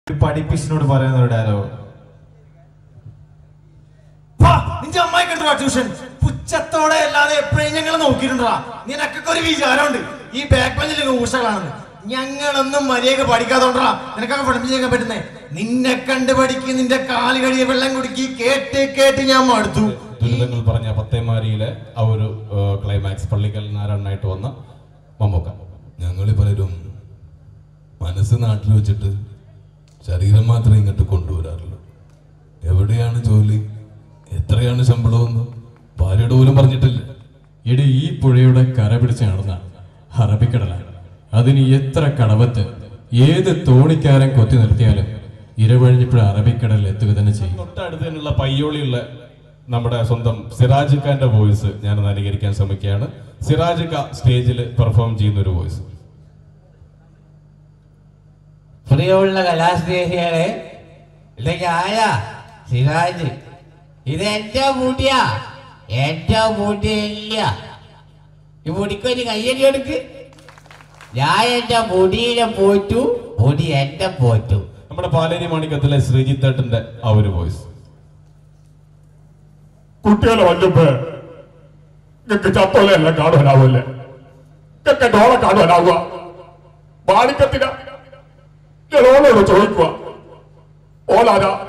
പഠിപ്പിച്ചിനോട് പറയുന്ന ഒരു ഡയലോഗ് നിന്റെ അമ്മായി കണ്ടോ ട്യൂഷൻ പുച്ഛത്തോടെ അല്ലാതെ എപ്പോഴും ഞങ്ങൾ നോക്കിയിട്ടുണ്ടാ നിനക്കൊക്കെ ഒരു വിചാരമുണ്ട് ഈ ബാക്ക് ബെഞ്ചിലൊക്കെ ഊഷകളാണെന്ന് ഞങ്ങളൊന്നും മര്യാദ പഠിക്കാത്തോണ്ടാ നിനക്കൊക്കെ പഠിപ്പിച്ചേക്കാൻ പറ്റുന്നേ നിന്നെ കണ്ട് പഠിക്കും നിന്റെ കാല് കഴിയ വെള്ളം കുടിക്കി കേട്ട് കേട്ട് ഞാൻ മടുത്തു ദുരിതങ്ങൾ പറഞ്ഞ പത്തേമാരിയിലെ ആ ഒരു ക്ലൈമാക്സ് പള്ളിക്കൽ നാരായണനായിട്ട് വന്ന മമ്മൂക്ക ഞങ്ങളി പലരും മനസ്സ് നാട്ടിൽ വെച്ചിട്ട് ശരീരം മാത്രമേ ഇങ്ങോട്ട് കൊണ്ടുവരാറുള്ളൂ എവിടെയാണ് ജോലി എത്രയാണ് ശമ്പളമെന്ന് ഭാര്യയോട് പോലും പറഞ്ഞിട്ടില്ല ഇടി ഈ പുഴയുടെ കര പിടിച്ച് നടന്ന അറബിക്കടലാണ് അതിന് എത്ര കടവത്ത് ഏത് തോണിക്കാരൻ കൊത്തി നിർത്തിയാലും ഇരവഴിഞ്ഞപ്പോഴും അറബിക്കടലിൽ എത്തുക തന്നെ ചെയ്യും തൊട്ടടുത്ത് തന്നെയുള്ള പയ്യോളിയുള്ള നമ്മുടെ സ്വന്തം സിറാജ് ഖാന്റെ വോയിസ് ഞാൻ ഒന്ന് അനുകരിക്കാൻ ശ്രമിക്കുകയാണ് സിറാജ് ഖാ സ്റ്റേജിൽ പെർഫോം ചെയ്യുന്ന ഒരു വോയിസ് പ്രിയമുള്ള കലാസ്നേഹികളെ ഇതൊക്കെ ആരാ സിറാജ് ഇത് എന്റെ മുടിയാ എന്റെ മുടിയില്ല ഈ മുടിക്കൊരു കയ്യടി എടുക്ക് ഞാൻ എന്റെ മുടിയിലെ പോറ്റു മുടി എന്റെ പോറ്റു നമ്മുടെ പാലേരി മാണിക്കത്തിലെ ശ്രീജിത്തേട്ടന്റെ ആ ഒരു വോയിസ് കുട്ടികളെ വല്ലുമ്പോ നിങ്ങക്ക് ചത്തോലെയല്ല കാണുവാനാവൂല്ലേ നിങ്ങക്ക് ഡോളെ കാണുവാനാവുക മാണിക്കത്തിന ഞാൻ ഓളോട് ചോദിക്കുക ഓളാരാ